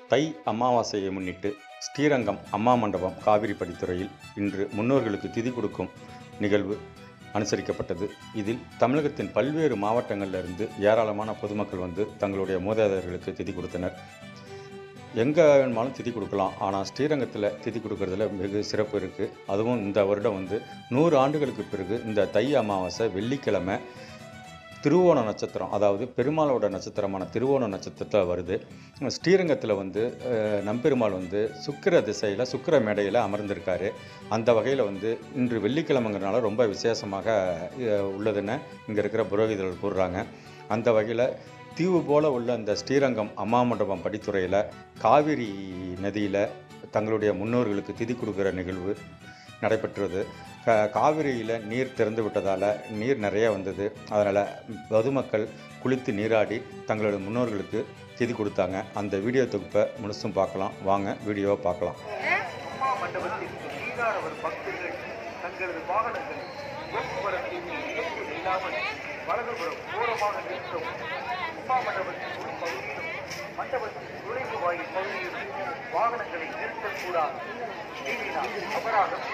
தை அமாவாசையை முன்னிட்டு ஸ்ரீரங்கம் அம்மா மண்டபம் காவிரி படித்துறையில் இன்று முன்னோர்களுக்கு திதி கொடுக்கும் நிகழ்வு அனுசரிக்கப்பட்டது இதில் தமிழகத்தின் பல்வேறு மாவட்டங்களிலிருந்து ஏராளமான பொதுமக்கள் வந்து தங்களுடைய மூதாதையர்களுக்கு திதி கொடுத்தனர் எங்கே வேணுமாலும் திதி கொடுக்கலாம் ஆனால் ஸ்ரீரங்கத்தில் திதி கொடுக்கறதுல வெகு சிறப்பு இருக்குது அதுவும் இந்த வருடம் வந்து நூறு ஆண்டுகளுக்கு பிறகு இந்த தை அமாவாசை வெள்ளிக்கிழமை திருவோண நட்சத்திரம் அதாவது பெருமாளோட நட்சத்திரமான திருவோண நட்சத்திரத்தில் வருது ஸ்ரீரங்கத்தில் வந்து அஹ், நம்பெருமாள் வந்து சுக்கிர திசையில் சுக்கிர மேடையில் அமர்ந்திருக்காரு அந்த வகையில் வந்து இன்று வெள்ளிக்கிழமைங்கிறனால ரொம்ப விசேஷமாக அஹ், உள்ளதுன்னு இங்கே இருக்கிற புரோகிதர்கள் கூறுறாங்க அந்த வகையில் தீவு போல உள்ள இந்த ஸ்ரீரங்கம் அம்மா மண்டபம் படித்துறையில் காவிரி நதியில் தங்களுடைய முன்னோர்களுக்கு திதி கொடுக்குற நிகழ்வு நடைபெற்றது க காவிரியில் நீர் திறந்து விட்டதால் நீர் நிறைய வந்தது அதனால் பொதுமக்கள் குளித்து நீராடி தங்களோட முன்னோர்களுக்கு திதி கொடுத்தாங்க அந்த வீடியோ தொகுப்பை முழுசும் பார்க்கலாம் வாங்க வீடியோவை பார்க்கலாம் அம்மா மண்டபத்தில் நீராடவர் பக்தர்கள் தங்களது வாகனங்களை போக்குவரத்தின் இயக்கம் இல்லாமல் வலதுபுறம் ஓரமாக நிற்கும் அம்மா மண்டபத்தின் ஒரு பகுதியிலும் மண்டபத்தின் நுழைவு வாயில் பகுதியிலும் வாகனங்களை நிறுத்தக்கூடாது மீறினால் அபராதம்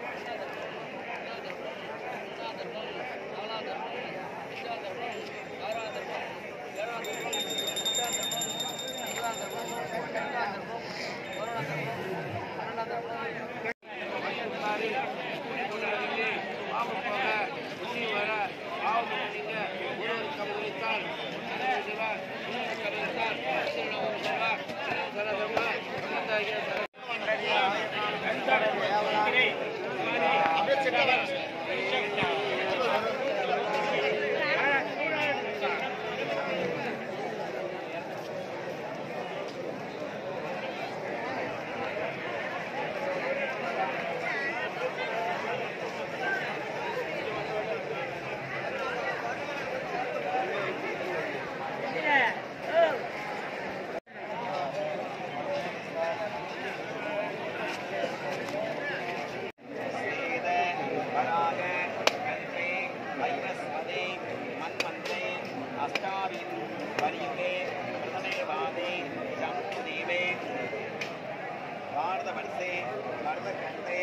வராக கல்வே வைரஸ்வதே மன்மந்தே அஷ்டாவின் வரியுதே பிரதமேவாதே ஜம்புதீவே பாரதவர்ஷே பரதகண்டே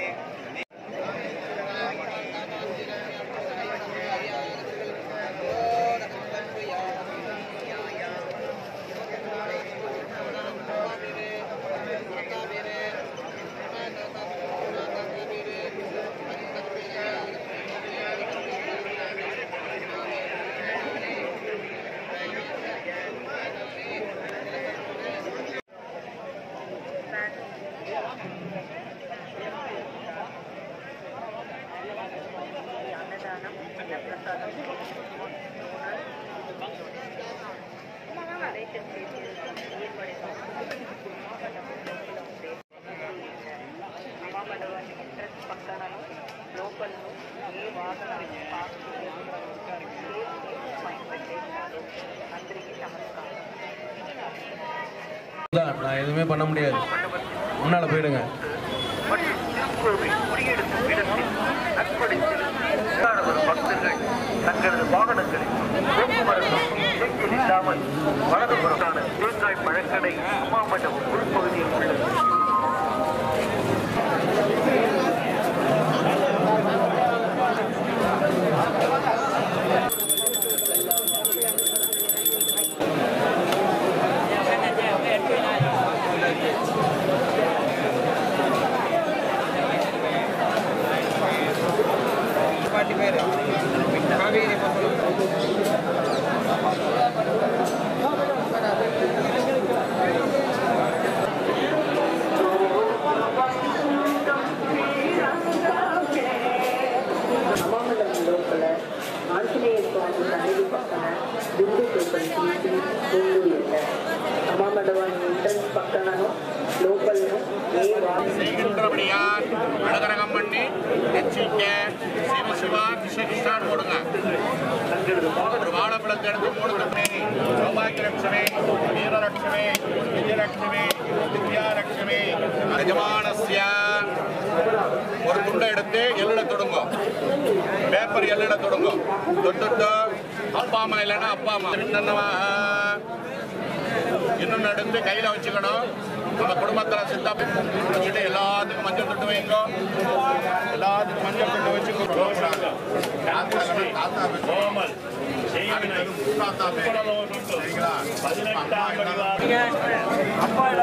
அன்னதானம் பிரசாதம் పక్కనను లోపలను ఏ వాసన పెట్టేశారు అందరికీ నమస్కారం தான் நான் எதுவுமே பண்ண முடியாது முன்னால் போயிடுங்க மற்றும் திருக்குறளை குடியெடுக்கும் இடத்தில் நட்படைத்தில் நீராடவர் பக்தர்கள் தங்களது வாகனங்களை போக்குவரத்து இடைஞ்சல் இல்லாமல் வலதுபுறத்தான தேங்காய் பழக்கடை அம்மாமட்டம் உள்பகுதியில் உள்ளது అమ్మమ్మల లోపల ఆంజనేయ స్వామి సన్నిధి పక్కన బిందు పేపర్ తీసి ముందు ಇಲ್ಲ అమ్మమ్మడవాని ఎంట్రన్స్ పక్కనను లోపలను ఏ వా- செய்கின்றபடியால் அனுகிரகம் பண்ணி எச்சிக்க சிவ சிவா கிருஷ்ண கிருஷ்ணான்னு போடுங்க ஒரு வாழைப்பழத்தை எடுத்து மூணு தம்பி சௌபாகியலட்சுமி வீரலட்சுமி விஜயலட்சுமி வித்யாலட்சுமி யஜமானஸ்ய ஒரு துண்டை எடுத்து எள்ளிட தொடுங்க பேப்பர் எள்ளிட தொடுங்க தொட்டுட்டு அப்பா அம்மா இல்லைன்னா அப்பா அம்மா என்னவா இன்னொன்று எடுத்து கையில் வச்சுக்கணும் நம்ம குடும்பத்தில் சித்தா வச்சுட்டு எல்லாத்துக்கும் மஞ்சள் தொட்டு வைங்கோ எல்லாத்துக்கும் மஞ்சள் தொட்டு வச்சு கூப்பிடுறாங்க தாத்தா கோமல் தாத்தா பேர். சரிங்களா அம்மா எல்லாரும்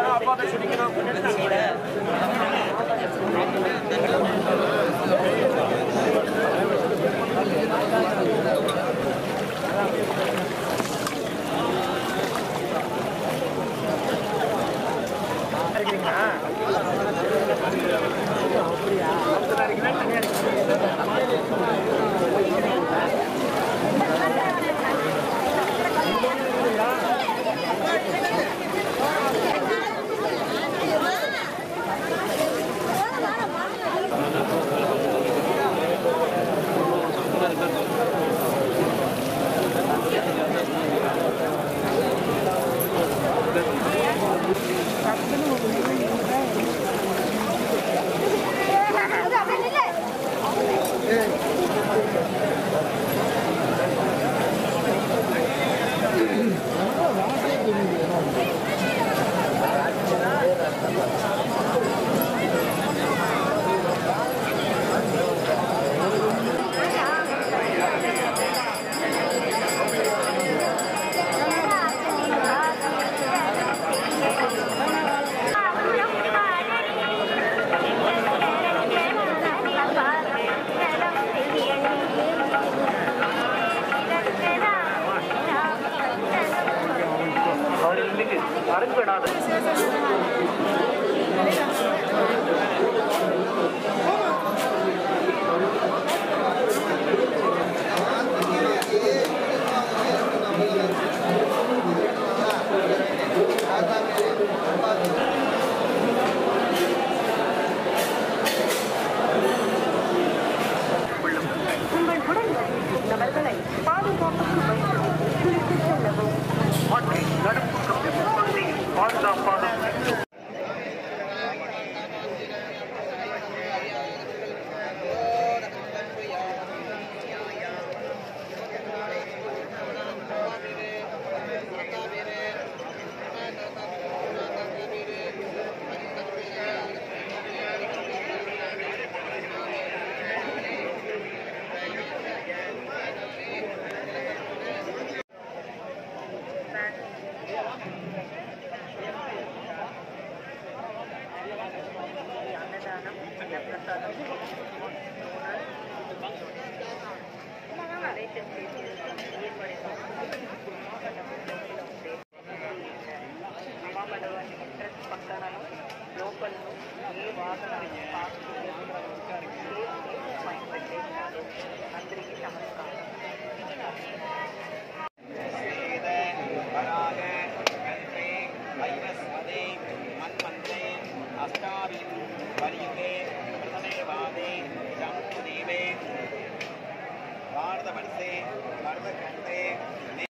அருள்மிகு அரங்கநாதர் உங்கள் உடல்கள் நபர்களை பாதுகாப்புக்கு வைக்கவும் குறித்துச் செல்லவும் மாற்றி நடுப்புக்கம் பகுதியில் பாதுகாப்பாக அன்னதானம் பிரசாதம் நரேஷன் అమ్మామడవాన్ని ఇంట్రెస్ట్ పక్కనను లోపలను ఏ వాహనాన్ని పాస్ మైండ్ పెట్టేసినారు అందరికీ నమస్కారం பாரத மனசே பரத கண்டே